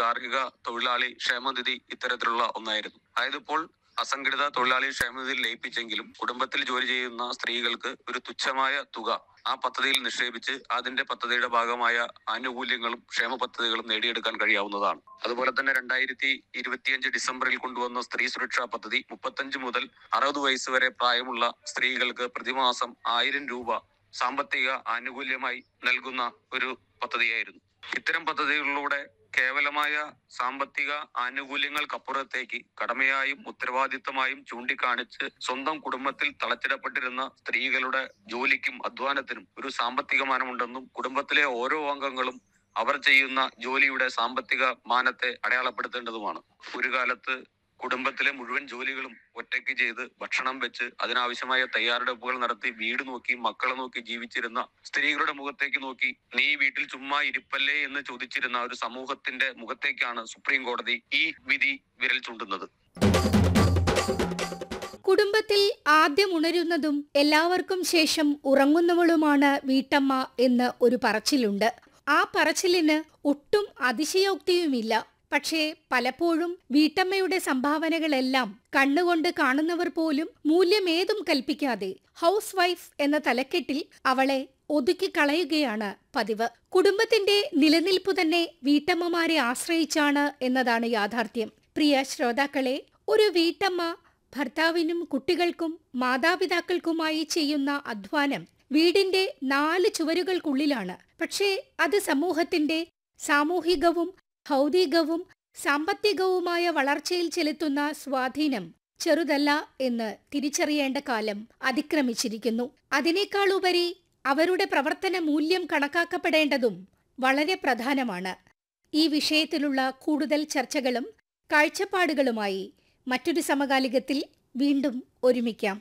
ഗാർഹിക തൊഴിലാളി ക്ഷേമനിധി ഇത്തരത്തിലുള്ള ഒന്നായിരുന്നു അതായത് ഇപ്പോൾ അസംഘടിത തൊഴിലാളി ക്ഷേമനിധിയിൽ ലയിപ്പിച്ചെങ്കിലും കുടുംബത്തിൽ ജോലി ചെയ്യുന്ന സ്ത്രീകൾക്ക് ഒരു തുച്ഛമായ തുക ആ പദ്ധതിയിൽ നിക്ഷേപിച്ച് അതിന്റെ പദ്ധതിയുടെ ഭാഗമായ ആനുകൂല്യങ്ങളും ക്ഷേമ പദ്ധതികളും നേടിയെടുക്കാൻ കഴിയാവുന്നതാണ് അതുപോലെ തന്നെ രണ്ടായിരത്തി ഇരുപത്തിയഞ്ച് ഡിസംബറിൽ കൊണ്ടുവന്ന സ്ത്രീ സുരക്ഷാ പദ്ധതി മുപ്പത്തഞ്ച് മുതൽ അറുപത് വയസ്സ് വരെ പ്രായമുള്ള സ്ത്രീകൾക്ക് പ്രതിമാസം ആയിരം രൂപ സാമ്പത്തിക ആനുകൂല്യമായി നൽകുന്ന ഒരു പദ്ധതിയായിരുന്നു ഇത്തരം പദ്ധതികളിലൂടെ കേവലമായ സാമ്പത്തിക ആനുകൂല്യങ്ങൾക്കപ്പുറത്തേക്ക് കടമയായും ഉത്തരവാദിത്തമായും ചൂണ്ടിക്കാണിച്ച് സ്വന്തം കുടുംബത്തിൽ തളച്ചിടപ്പെട്ടിരുന്ന സ്ത്രീകളുടെ ജോലിക്കും അധ്വാനത്തിനും ഒരു സാമ്പത്തിക മാനമുണ്ടെന്നും കുടുംബത്തിലെ ഓരോ അംഗങ്ങളും അവർ ചെയ്യുന്ന ജോലിയുടെ സാമ്പത്തിക മാനത്തെ അടയാളപ്പെടുത്തേണ്ടതുമാണ് ഒരു കാലത്ത് കുടുംബത്തിലെ മുഴുവൻ ജോലികളും ഒറ്റയ്ക്ക് ചെയ്ത് ഭക്ഷണം വെച്ച് അതിനാവശ്യമായ തയ്യാറെടുപ്പുകൾ നടത്തി വീട് നോക്കി മക്കളെ നോക്കി ജീവിച്ചിരുന്ന സ്ത്രീകളുടെ മുഖത്തേക്ക് നോക്കി നീ വീട്ടിൽ ചുമ്മാ ഇരിപ്പല്ലേ എന്ന് ചോദിച്ചിരുന്ന ഒരു സമൂഹത്തിന്റെ മുഖത്തേക്കാണ് സുപ്രീം കോടതി ഈ വിധി വിരൽ ചൂണ്ടുന്നത് കുടുംബത്തിൽ ആദ്യം ഉണരുന്നതും എല്ലാവർക്കും ശേഷം ഉറങ്ങുന്നവളുമാണ് വീട്ടമ്മ എന്ന് ഒരു പറച്ചിലുണ്ട് ആ പറച്ചിലിന് ഒട്ടും അതിശയോക്തിയുമില്ല പക്ഷേ പലപ്പോഴും വീട്ടമ്മയുടെ സംഭാവനകളെല്ലാം കണ്ണുകൊണ്ട് കാണുന്നവർ പോലും മൂല്യമേതും കൽപ്പിക്കാതെ ഹൗസ് വൈഫ് എന്ന തലക്കെട്ടിൽ അവളെ ഒതുക്കി കളയുകയാണ് പതിവ് കുടുംബത്തിന്റെ നിലനിൽപ്പു തന്നെ വീട്ടമ്മമാരെ ആശ്രയിച്ചാണ് എന്നതാണ് യാഥാർത്ഥ്യം പ്രിയ ശ്രോതാക്കളെ ഒരു വീട്ടമ്മ ഭർത്താവിനും കുട്ടികൾക്കും മാതാപിതാക്കൾക്കുമായി ചെയ്യുന്ന അധ്വാനം വീടിന്റെ നാല് ചുവരുകൾക്കുള്ളിലാണ് പക്ഷേ അത് സമൂഹത്തിന്റെ സാമൂഹികവും ഭൗതികവും സാമ്പത്തികവുമായ വളർച്ചയിൽ ചെലുത്തുന്ന സ്വാധീനം ചെറുതല്ല എന്ന് തിരിച്ചറിയേണ്ട കാലം അതിക്രമിച്ചിരിക്കുന്നു അതിനേക്കാളുപരി അവരുടെ പ്രവർത്തന മൂല്യം കണക്കാക്കപ്പെടേണ്ടതും വളരെ പ്രധാനമാണ് ഈ വിഷയത്തിലുള്ള കൂടുതൽ ചർച്ചകളും കാഴ്ചപ്പാടുകളുമായി മറ്റൊരു സമകാലികത്തിൽ വീണ്ടും ഒരുമിക്കാം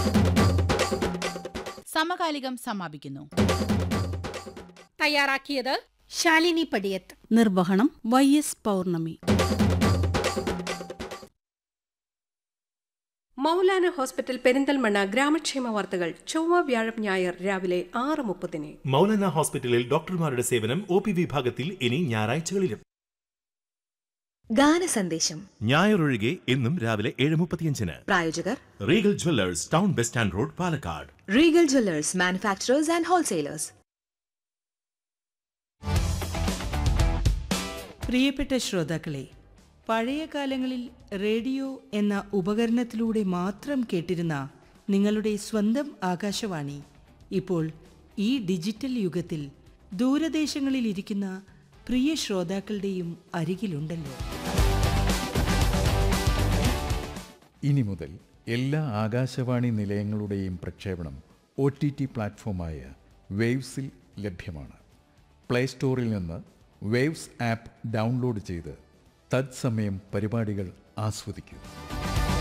സമകാലികം സമാപിക്കുന്നു തയ്യാറാക്കിയത് ശാലിനി പടിയത്ത് നിർവഹണം Y S Pournami Maulana hospital Perinthalmanna ഗ്രാമക്ഷേമ വാർത്തകൾ ചൊവ്വ വ്യാഴം ഞായർ രാവിലെ ആറ് മുപ്പതിന് മൗലാന ഹോസ്പിറ്റലിൽ ഡോക്ടർമാരുടെ സേവനം ഒ പി വിഭാഗത്തിൽ ഇനി ഞായറാഴ്ചകളിലും ഗാന സന്ദേശം ഞായറൊഴികെ എന്നും രാവിലെ ഏഴ് മുപ്പത്തിയഞ്ചിന് പ്രായോജകർ Regal jewellers town bus stand road Palakkad Regal jewellers manufacturers and wholesalers പ്രിയപ്പെട്ട ശ്രോതാക്കളെ പഴയ കാലങ്ങളിൽ റേഡിയോ എന്ന ഉപകരണത്തിലൂടെ മാത്രം കേട്ടിരുന്ന നിങ്ങളുടെ സ്വന്തം ആകാശവാണി ഇപ്പോൾ ഈ ഡിജിറ്റൽ യുഗത്തിൽ ദൂരദേശങ്ങളിൽ ഇരിക്കുന്ന പ്രിയ ശ്രോതാക്കളുടെയും അരികിലുണ്ടല്ലോ ഇനി മുതൽ എല്ലാ ആകാശവാണി നിലയങ്ങളുടെയും പ്രക്ഷേപണം ഒ ടി ടി പ്ലാറ്റ്ഫോമായ വേവ്സിൽ ലഭ്യമാണ് പ്ലേ സ്റ്റോറിൽ നിന്ന് വേവ്സ് ആപ്പ് ഡൗൺലോഡ് ചെയ്ത് തത്സമയം പരിപാടികൾ ആസ്വദിക്കൂ